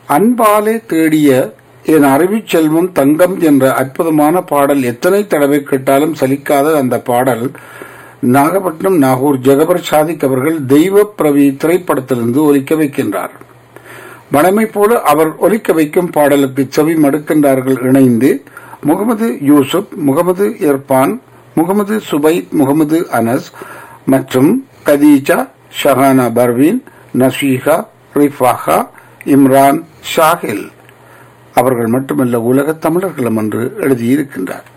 அன்பாலே தேடிய என் அறிவுச் செல்வம் தங்கம் என்ற அற்புதமான பாடல் எத்தனை தடவை கேட்டாலும் சலிக்காத அந்த பாடல் நாகப்பட்டினம் நாகூர் ஜெகபர் சாதிக் அவர்கள் தெய்வ பிரவி திரைப்படத்திலிருந்து ஒலிக்க வைக்கின்றார் வழமை போல அவர் ஒலிக்க வைக்கும் பாடலுக்கு செவி மடுக்கின்றார்கள் இணைந்து முகமது யூசுப் முகமது இர்பான் முகமது சுபைத் முகமது அனஸ் மற்றும் கதீஜா ஷஹானா பர்வீன் நசீஹா ரிஃபாஹா இம்ரான் ஷாஹில் அவர்கள் மட்டுமல்ல உலகத் தமிழர்களும் என்று எழுதியிருக்கின்றார்